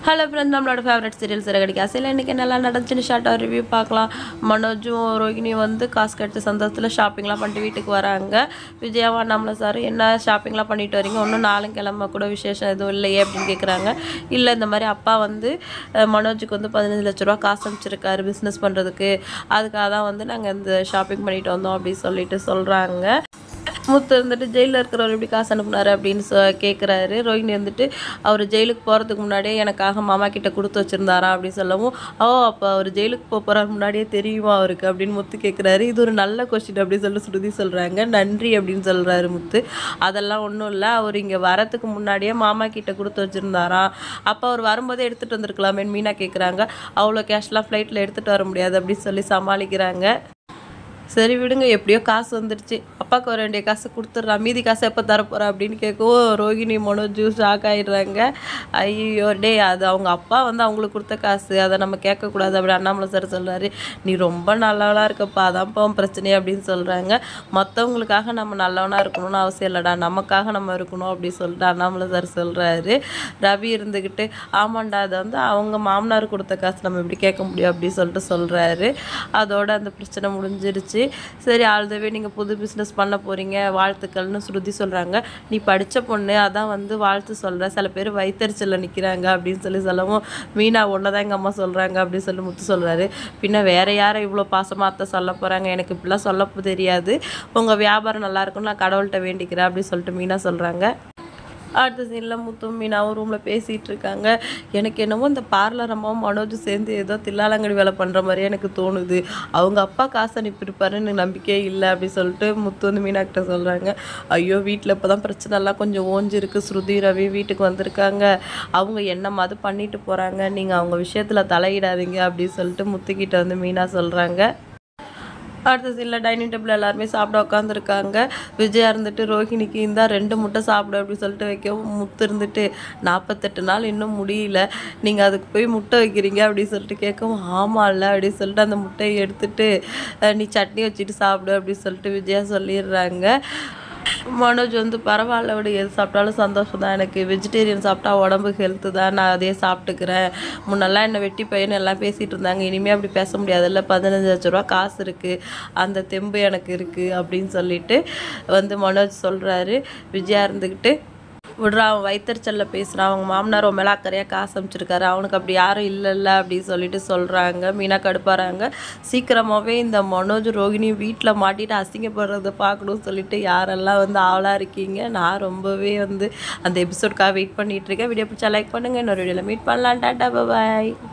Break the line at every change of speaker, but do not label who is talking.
hello friends நம்மளோட favourite serial Siragadikka அசையில் இன்றைக்கி என்னெல்லாம் நடந்துச்சுன்னு ஷார்ட்டாக ரிவ்யூ பார்க்கலாம் மனோஜும் ரோகிணியும் வந்து காசு கட்டு சந்தோஷத்தில் ஷாப்பிங்லாம் பண்ணிட்டு வீட்டுக்கு வராங்க விஜயாவா நம்மள சார் என்ன ஷாப்பிங்லாம் பண்ணிட்டு வரீங்க ஒன்றும் நாளும் கிழமை கூட விசேஷம் எதுவும் இல்லையே அப்படின்னு கேட்குறாங்க இல்லை இந்த மாதிரி அப்பா வந்து அஹ், மனோஜுக்கு வந்து பதினஞ்சு லட்ச ரூபா காசு அனுப்பிச்சிருக்காரு பிஸ்னஸ் பண்ணுறதுக்கு அதுக்காக தான் வந்து நாங்கள் இந்த ஷாப்பிங் பண்ணிட்டு வந்தோம் அப்படின்னு சொல்லிட்டு சொல்கிறாங்க முத்து வந்துட்டு ஜெயிலில் இருக்கிறவர் எப்படி காசு அனுப்புனாரு அப்படின்னு சொ கேட்குறாரு ரோஹிணி வந்துட்டு அவர் ஜெயிலுக்கு போகிறதுக்கு முன்னாடியே எனக்காக மாமா கிட்ட கொடுத்து வச்சிருந்தாரா அப்படின்னு சொல்லவும் ஓ அப்போ அவர் ஜெயிலுக்கு போக போகிறாரு முன்னாடியே தெரியுமா அவருக்கு அப்படின்னு முத்து கேட்குறாரு இது ஒரு நல்ல கொஸ்டின் அப்படின்னு சொல்லி ஸ்ருதி சொல்கிறாங்க நன்றி அப்படின்னு சொல்கிறாரு முத்து அதெல்லாம் ஒன்றும் இல்லை அவர் இங்கே வரத்துக்கு முன்னாடியே மாமா கிட்ட கொடுத்து வச்சிருந்தாராம் அப்போ அவர் வரும்போதே எடுத்துகிட்டு வந்திருக்கலாமேன்னு மீனா கேட்குறாங்க அவ்வளோ கேஷ்லாம் ஃப்ளைட்டில் எடுத்துகிட்டு வர முடியாது அப்படின்னு சொல்லி சமாளிக்கிறாங்க சரி விடுங்க எப்படியோ காசு வந்துடுச்சு அப்பாவுக்கு வர வேண்டிய காசு கொடுத்துட்றான் மீதி காசு எப்போ தரப்போகிறா அப்படின்னு கேட்கவும் ரோகிணி மனோஜு ஷாக் ஆயிடுறாங்க ஐயோ டே அது அவங்க அப்பா வந்து அவங்களுக்கு கொடுத்த காசு அதை நம்ம கேட்கக்கூடாது அப்படி அண்ணாமலை சார் சொல்கிறாரு நீ ரொம்ப நல்லவளாக இருக்கப்பா அதான்ப்பா உன் பிரச்சனை அப்படின்னு சொல்கிறாங்க மற்றவங்களுக்காக நம்ம நல்லவனாக இருக்கணும்னு அவசியம் இல்லைடா நமக்காக நம்ம இருக்கணும் அப்படின்னு சொல்லிட்டு அண்ணாமலை சார் சொல்கிறாரு ரவி இருந்துக்கிட்டு ஆமாண்டா அது வந்து அவங்க மாமனார் கொடுத்த காசு நம்ம எப்படி கேட்க முடியும் அப்படின்னு சொல்லிட்டு சொல்கிறாரு அதோட அந்த பிரச்சனை முடிஞ்சிருச்சு சரி ஆல்தவே நீங்கள் புது பிஸ்னஸ் பண்ண போகிறீங்க வாழ்த்துக்கள்னு ஸ்ருதி சொல்கிறாங்க நீ படித்த பொண்ணு அதான் வந்து வாழ்த்து சொல்கிற சில பேர் வயிற்றுச்சலில் நிற்கிறாங்க அப்படின்னு சொல்லி சொல்லவும் மீனா ஒன்று தான் எங்கள் அம்மா சொல்கிறாங்க அப்படின்னு சொல்லி முத்து சொல்கிறாரு பின்ன வேற யாரை இவ்வளோ பாசமாக அத்தை சொல்ல போகிறாங்க எனக்கு இப்படிலாம் சொல்ல தெரியாது உங்கள் வியாபாரம் நல்லா இருக்கும்னு நான் கடவுள்கிட்ட வேண்டிக்கிறேன் அப்படின்னு சொல்லிட்டு மீனா சொல்கிறாங்க அடுத்த சீனில் முத்தும் மீனாவும் ரூமில் பேசிகிட்டு இருக்காங்க எனக்கு என்னமோ இந்த பார்லர் அம்மாவும் மனோஜும் சேர்ந்து ஏதோ தில்லாலங்கடி வேலை பண்ணுற மாதிரியே எனக்கு தோணுது அவங்க அப்பா காசு அனுப்பியிருப்பாருன்னு எனக்கு நம்பிக்கையே இல்லை அப்படி சொல்லிட்டு முத்து வந்து மீனாக்கிட்ட சொல்கிறாங்க ஐயோ வீட்டில் இப்போ தான் பிரச்சனைலாம் கொஞ்சம் ஓஞ்சிருக்கு ஸ்ருதி ரவி வீட்டுக்கு வந்திருக்காங்க அவங்க என்ன மது பண்ணிட்டு போகிறாங்க நீங்கள் அவங்க விஷயத்தில் தலையிடாதீங்க அப்படின்னு சொல்லிட்டு முத்துக்கிட்ட வந்து மீனா சொல்கிறாங்க அடுத்த சீனில் டைனிங் டேபிள் எல்லாருமே சாப்பிட உட்காந்துருக்காங்க விஜயா இருந்துட்டு ரோஹிணிக்கு இந்த ரெண்டு முட்டை சாப்பிடு அப்படின்னு சொல்லிட்டு வைக்கவும் முத்து இருந்துட்டு நாற்பத்தெட்டு நாள் இன்னும் முடியல நீங்கள் அதுக்கு போய் முட்டை வைக்கிறீங்க அப்படின்னு சொல்லிட்டு கேட்கவும் ஆமாம்ல அப்படின்னு சொல்லிட்டு அந்த முட்டையை எடுத்துட்டு அஹ், நீ சட்னி வச்சுட்டு சாப்பிடு அப்படின்னு சொல்லிட்டு விஜயா சொல்லிடுறாங்க மனோஜ் வந்து பரவாயில்ல விட எது சாப்பிட்டாலும் சந்தோஷம் தான் எனக்கு வெஜிடேரியன் சாப்பிட்டா உடம்பு ஹெல்த்து தான் நான் அதே சாப்பிட்டுக்கிறேன் முன்னெல்லாம் என்னை வெட்டி பையன் எல்லாம் பேசிகிட்டு இருந்தாங்க இனிமேல் அப்படி பேச முடியாதுல்ல பதினஞ்சு லட்ச ரூபா காசு இருக்குது அந்த தெம்பு எனக்கு இருக்குது அப்படின்னு சொல்லிட்டு வந்து மனோஜ் சொல்கிறாரு விஜயா இருந்துக்கிட்டு விட்றா அவன் வயிற்றுச்சல்ல பேசுகிறான் அவங்க மாமனார் உன் மேலே அக்கறையாக காசு அமைச்சிருக்காரு அவனுக்கு அப்படி யாரும் இல்லைல்ல அப்படின்னு சொல்லிட்டு சொல்கிறாங்க மீனா கடுப்பாறாங்க சீக்கிரமாகவே இந்த மனோஜ் ரோகிணி வீட்டில் மாட்டிட்டு அசிங்கப்படுறத பார்க்கணும்னு சொல்லிட்டு யாரெல்லாம் வந்து ஆவலாக இருக்கீங்க நான் ரொம்பவே வந்து அந்த எபிசோட்காக வெயிட் பண்ணிட்டு இருக்கேன் வீடியோ பிடிச்சா லைக் பண்ணுங்கள் இன்னொரு வீடியோவில் மீட் பண்ணலாம் டாட்டா பாய்